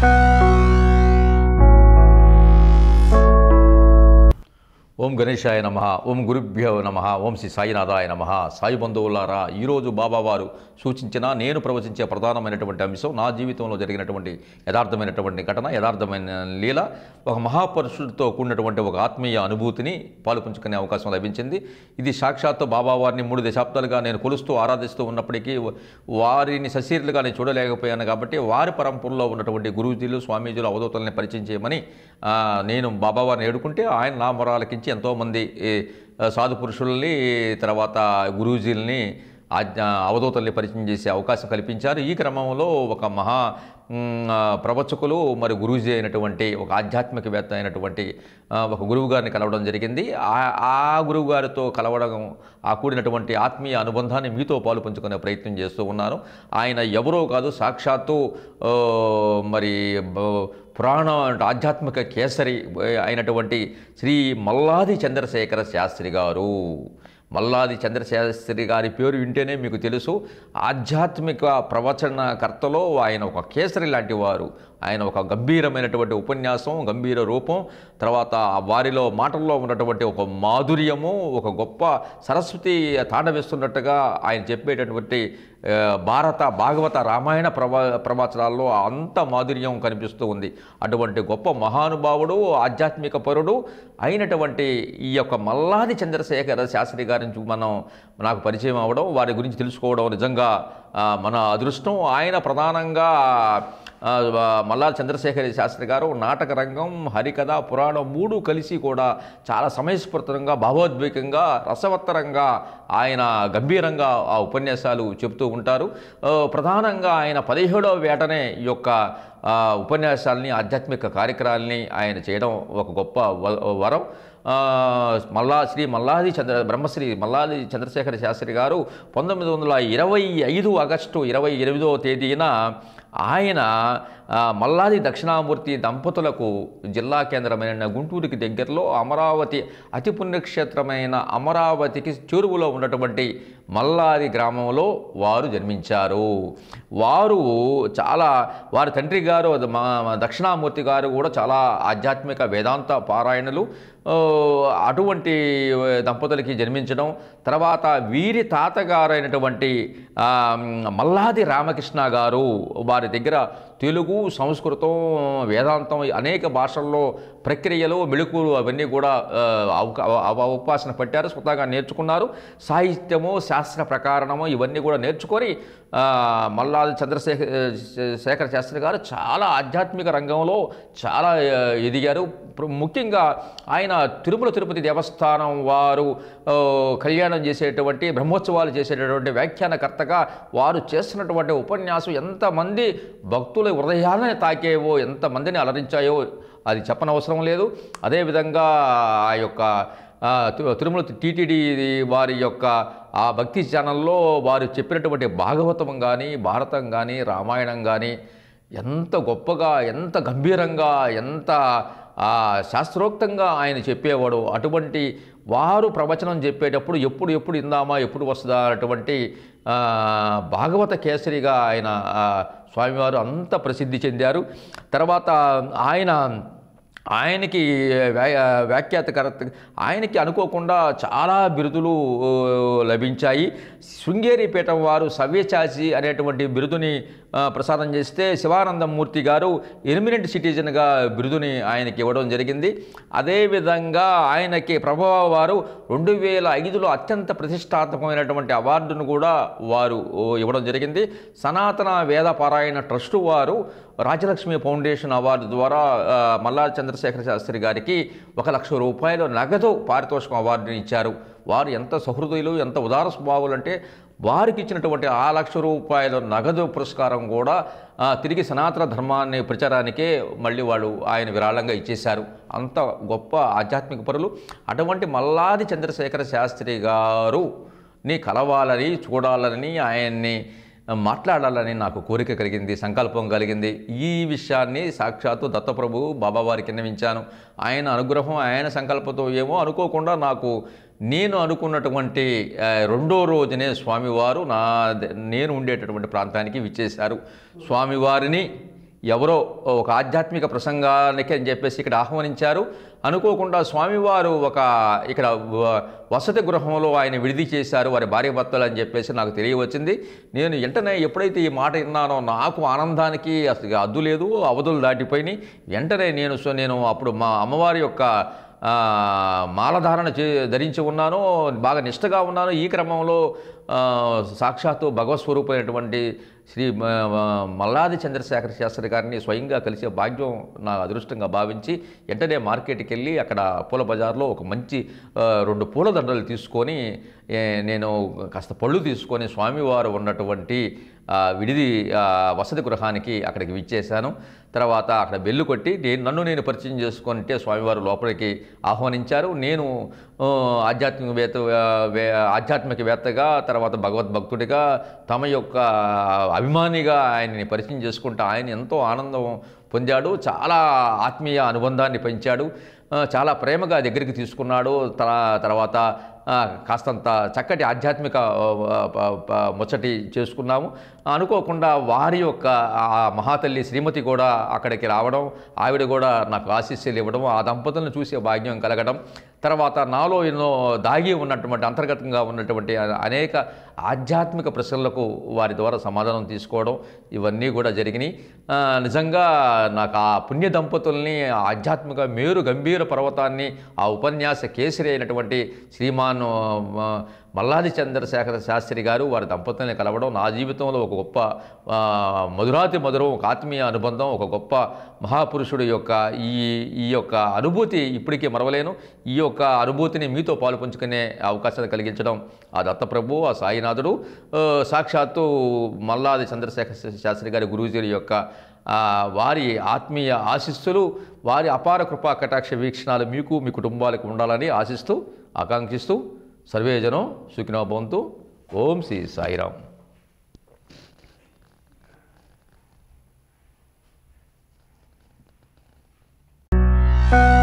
ఓం గణేశాయ నమ ఓం గురుభ్యో నమ ఓం శ్రీ సాయినాథాయ నమ సాయి బంధువులారా ఈరోజు బాబావారు సూచించిన నేను ప్రవచించే ప్రధానమైనటువంటి అంశం నా జీవితంలో జరిగినటువంటి యథార్థమైనటువంటి ఘటన యథార్థమైన లీల ఒక మహాపురుషుడితో కూడినటువంటి ఒక ఆత్మీయ అనుభూతిని పాలుపంచుకునే అవకాశం లభించింది ఇది సాక్షాత్తు బాబావారిని మూడు దశాబ్దాలుగా నేను కొలుస్తూ ఆరాధిస్తూ ఉన్నప్పటికీ వారిని సశీరులుగా నేను చూడలేకపోయాను కాబట్టి వారి పరంపరలో ఉన్నటువంటి గురూజీలు స్వామీజీలు అవధూతల్ని పరిచయం చేయమని ఆ, నేను బాబావారిని ఏడుకుంటే ఆయన నా మొరాలకించి ఎంతోమంది ఈ, సాధు పురుషుల్ని తర్వాత గురూజీల్ని ఆజ్ఞ అవధూతల్ని పరిచయం చేసే అవకాశం కల్పించారు ఈ క్రమంలో ఒక మహా మ్, ఆ, ప్రవచకులు మరి గురూజీ అయినటువంటి ఒక ఆధ్యాత్మికవేత్త అయినటువంటి ఆ, ఒక గురువు గారిని కలవడం జరిగింది ఆ- ఆ గురువు గారితో కలవడం ఆ కూడినటువంటి ఆత్మీయ అనుబంధాన్ని మీతో పాలు పంచుకునే ప్రయత్నం చేస్తూ ఉన్నాను ఆయన ఎవరో కాదు సాక్షాత్తు ఆ, మరి బ- పురాణ అంటే ఆధ్యాత్మిక కేసరి అయినటువంటి శ్రీ మల్లాది చంద్రశేఖర శాస్త్రి గారు మల్లాది చంద్రశాస్త్రి గారి పేరు వింటేనే మీకు తెలుసు ఆధ్యాత్మిక ప్రవచనకర్తలో ఆయన ఒక కేసరి లాంటి వారు ఆయన ఒక గంభీరమైనటువంటి ఉపన్యాసం గంభీర రూపం తర్వాత వారిలో మాటల్లో ఉన్నటువంటి ఒక మాధుర్యము ఒక గొప్ప సరస్వతి తాండవేస్తున్నట్టుగా ఆయన చెప్పేటటువంటి ఆ, భారత భాగవత రామాయణ ప్రవ ప్రవచనాల్లో అంత మాధుర్యం కనిపిస్తూ ఉంది అటువంటి గొప్ప మహానుభావుడు ఆధ్యాత్మిక పరుడు అయినటువంటి ఈ యొక్క మల్లాది చంద్రశేఖర శాస్త్రి గారి నుంచి మనం నాకు పరిచయం అవ్వడం వారి గురించి తెలుసుకోవడం నిజంగా ఆ, మన అదృష్టం ఆయన ప్రధానంగా ఆ, మల్లాది చంద్రశేఖర శాస్త్రి గారు నాటక రంగం హరికథ పురాణం మూడు కలిసి కూడా చాలా సమయస్ఫూర్తంగా భావోద్వేగంగా రసవత్తరంగా ఆయన గంభీరంగా ఆ ఉపన్యాసాలు చెబుతూ ఉంటారు ఆ, ప్రధానంగా ఆయన పదిహేడవ వేటనే ఈ యొక్క ఆ, ఉపన్యాసాలని ఆధ్యాత్మిక కార్యక్రమాలని ఆయన చేయడం ఒక గొప్ప వ- వరం ఆ, మల్లా శ్రీ మల్లాది చంద్ర బ్రహ్మశ్రీ మల్లాది చంద్రశేఖర శాస్త్రి గారు పంతొమ్మిది వందల ఇరవై ఐదు ఆగస్టు ఇరవై ఎనిమిదవ తేదీన ఆయన ఆ, మల్లాది దక్షిణామూర్తి దంపతులకు జిల్లా కేంద్రమైన గుంటూరుకి దగ్గరలో అమరావతి అతి పుణ్యక్షేత్రమైన అమరావతికి చేరువలో ఉన్నటువంటి మల్లాది గ్రామంలో వారు జన్మించారు వారు చాలా వారి తండ్రి గారు అది మా మా దక్షిణామూర్తి గారు కూడా చాలా ఆధ్యాత్మిక వేదాంత పారాయణులు ఆ, అటువంటి దంపతులకి జన్మించడం తర్వాత వీరి తాతగారైనటువంటి ఆ, మల్లాది రామకృష్ణ గారు వారి దగ్గర తెలుగు సంస్కృతం వేదాంతం అనేక భాషల్లో ప్రక్రియలు మెళుకులు అవన్నీ కూడా ఆ, అవక- అవ- ఉపాసన పట్టారు స్వతహాగా నేర్చుకున్నారు సాహిత్యము శాస్త్ర ప్రకారణము ఇవన్నీ కూడా నేర్చుకొని ఆ, మల్లాది చంద్రశేఖర శేఖర శాస్త్రి గారు చాలా ఆధ్యాత్మిక రంగంలో చాలా ఆ, ఎదిగారు ప్ర- ముఖ్యంగా ఆయన తిరుమల తిరుపతి దేవస్థానం వారు ఆ, కళ్యాణం చేసేటువంటి బ్రహ్మోత్సవాలు చేసేటటువంటి వ్యాఖ్యానకర్తగా వారు చేస్తున్నటువంటి ఉపన్యాసం ఎంతమంది భక్తుల హృదయాలను తాకేవో ఎంతమందిని అలరించాయో అది చెప్పనవసరం లేదు అదేవిధంగా ఆ యొక్క ఆ, తి- తిరుమల టీటీడీ వారి యొక్క ఆ భక్తి ఛానల్లో వారు చెప్పినటువంటి భాగవతం కానీ భారతం కానీ రామాయణం కానీ ఎంత గొప్పగా ఎంత గంభీరంగా ఎంత ఆ, శాస్త్రోక్తంగా ఆయన చెప్పేవాడు అటువంటి వారు ప్రవచనం చెప్పేటప్పుడు ఎప్పుడు ఎప్పుడు ఇందామా ఎప్పుడు వస్తుందా అటువంటి ఆ, భాగవత కేసరిగా ఆయన ఆ, స్వామివారు అంత ప్రసిద్ధి చెందారు తర్వాత ఆయన ఆయనకి వ్యా వ్యాఖ్యాతకర్త ఆయనకి అనుకోకుండా చాలా బిరుదులు ఆ, లభించాయి శృంగేరి పీఠం వారు సవ్యచాచి అనేటువంటి బిరుదుని ఆ, ప్రసాదం చేస్తే శివానందమూర్తి గారు ఎమినెంట్ సిటిజన్గా బిరుదుని ఆయనకి ఇవ్వడం జరిగింది అదేవిధంగా ఆయనకి ప్రభావ వారు రెండు వేల ఐదులో అత్యంత ప్రతిష్టాత్మకమైనటువంటి అవార్డును కూడా వారు ఓ, ఇవ్వడం జరిగింది సనాతన వేద పారాయణ ట్రస్టు వారు రాజలక్ష్మి ఫౌండేషన్ అవార్డు ద్వారా ఆ, మల్లా చంద్రశేఖర శాస్త్రి గారికి ఒక లక్ష రూపాయలు నగదు పారితోషికం అవార్డుని ఇచ్చారు వారు ఎంత సహృదయులు ఎంత ఉదార స్వభావులు అంటే వారికి ఇచ్చినటువంటి ఆ లక్ష రూపాయల నగదు పురస్కారం కూడా ఆ, తిరిగి సనాతన ధర్మాన్ని ప్రచారానికే మళ్ళీ వాళ్ళు ఆయన విరాళంగా ఇచ్చేశారు అంత గొప్ప ఆధ్యాత్మిక పరులు అటువంటి మల్లాది చంద్రశేఖర శాస్త్రి గారు నీ కలవాలని చూడాలని ఆయన్ని మాట్లాడాలని నాకు కోరిక కలిగింది సంకల్పం కలిగింది ఈ విషయాన్ని సాక్షాత్తు దత్తప్రభు బాబావారికి విన్నవించాను ఆయన అనుగ్రహం ఆయన సంకల్పంతో ఏమో అనుకోకుండా నాకు నేను అనుకున్నటువంటి ఆ, రెండో రోజునే స్వామివారు నా ద- నేను ఉండేటటువంటి ప్రాంతానికి విచ్చేశారు స్వామివారిని ఎవరో ఒక ఆధ్యాత్మిక ప్రసంగానికి అని చెప్పేసి ఇక్కడ ఆహ్వానించారు అనుకోకుండా స్వామివారు ఒక ఇక్కడ వ- వసతి గృహంలో ఆయన విడిది చేశారు వారి భార్య భర్తలు అని చెప్పేసి నాకు తెలియవచ్చింది నేను వెంటనే ఎప్పుడైతే ఈ మాట విన్నానో నాకు ఆనందానికి అసలు అద్దు లేదు అవధులు దాటిపోయినాయి వెంటనే నేను సో నేను అప్పుడు మా అమ్మవారి యొక్క ఆ, మాలధారణ చే ధరించి ఉన్నాను బాగా నిష్టగా ఉన్నాను ఈ క్రమంలో ఆ, సాక్షాత్తు భగవత్ స్వరూపమైనటువంటి శ్రీ మ- మ- మల్లాది చంద్రశేఖర శాస్త్రి గారిని స్వయంగా కలిసే భాగ్యం నా అదృష్టంగా భావించి వెంటనే మార్కెట్కి వెళ్ళి అక్కడ పూల బజార్లో ఒక మంచి ఆ, రెండు పూల దండలు తీసుకొని ఏ, నేను కాస్త పళ్ళు తీసుకొని స్వామివారు ఉన్నటువంటి ఆ, విడిది ఆ, వసతి గృహానికి అక్కడికి విచ్చేశాను తర్వాత అక్కడ బెల్లు కొట్టి నేను నన్ను నేను పరిచయం చేసుకుంటే స్వామివారు లోపలికి ఆహ్వానించారు నేను ఆ, ఆధ్యాత్మికవేత్త వే- ఆధ్యాత్మికవేత్తగా తర్వాత భగవద్భక్తుడిగా తమ యొక్క అభిమానిగా ఆయన్ని పరిచయం చేసుకుంటూ ఆయన ఎంతో ఆనందం పొందాడు చాలా ఆత్మీయ అనుబంధాన్ని పెంచాడు ఆ, చాలా ప్రేమగా దగ్గరికి తీసుకున్నాడు తర- తర్వాత ఆ, కాస్తంత చక్కటి ఆధ్యాత్మిక ఆ, ప- ప- ముచ్చటి చేసుకున్నాము అనుకోకుండా వారి యొక్క ఆ మహాతల్లి శ్రీమతి కూడా అక్కడికి రావడం ఆవిడ కూడా నాకు ఆశీస్సులు ఇవ్వడం ఆ దంపతులను చూసే భాగ్యం కలగడం తర్వాత నాలో ఎన్నో దాగి ఉన్నటువంటి అంతర్గతంగా ఉన్నటువంటి అనేక ఆధ్యాత్మిక ప్రశ్నలకు వారి ద్వారా సమాధానం తీసుకోవడం ఇవన్నీ కూడా జరిగినాయి ఆ, నిజంగా నాకు ఆ పుణ్య దంపతుల్ని ఆ ఆధ్యాత్మిక మేరు గంభీర పర్వతాన్ని ఆ ఉపన్యాస కేసరి అయినటువంటి శ్రీమాన్ ఆ, మల్లాది చంద్రశేఖర శాస్త్రి గారు వారి దంపతుల్ని కలవడం నా జీవితంలో ఒక గొప్ప ఆ, మధురాతి మధురం ఒక ఆత్మీయ అనుబంధం ఒక గొప్ప మహాపురుషుడు యొక్క ఈ ఈ యొక్క అనుభూతి ఇప్పటికీ మరవలేను ఈ యొక్క అనుభూతిని మీతో పాలు పంచుకునే అవకాశాన్ని కలిగించడం ఆ దత్తప్రభు ఆ సాయినాథుడు ఆ, సాక్షాత్తు మల్లాది చంద్రశేఖర శాస్త్రి గారి గురూజీ యొక్క ఆ, వారి ఆత్మీయ ఆశిస్సులు వారి అపార కృపా కటాక్ష వీక్షణాలు మీకు మీ కుటుంబాలకు ఉండాలని ఆశిస్తూ ఆకాంక్షిస్తూ సర్వేజనం సుఖినో భవంతు ఓం శ్రీ సాయిరాం thank you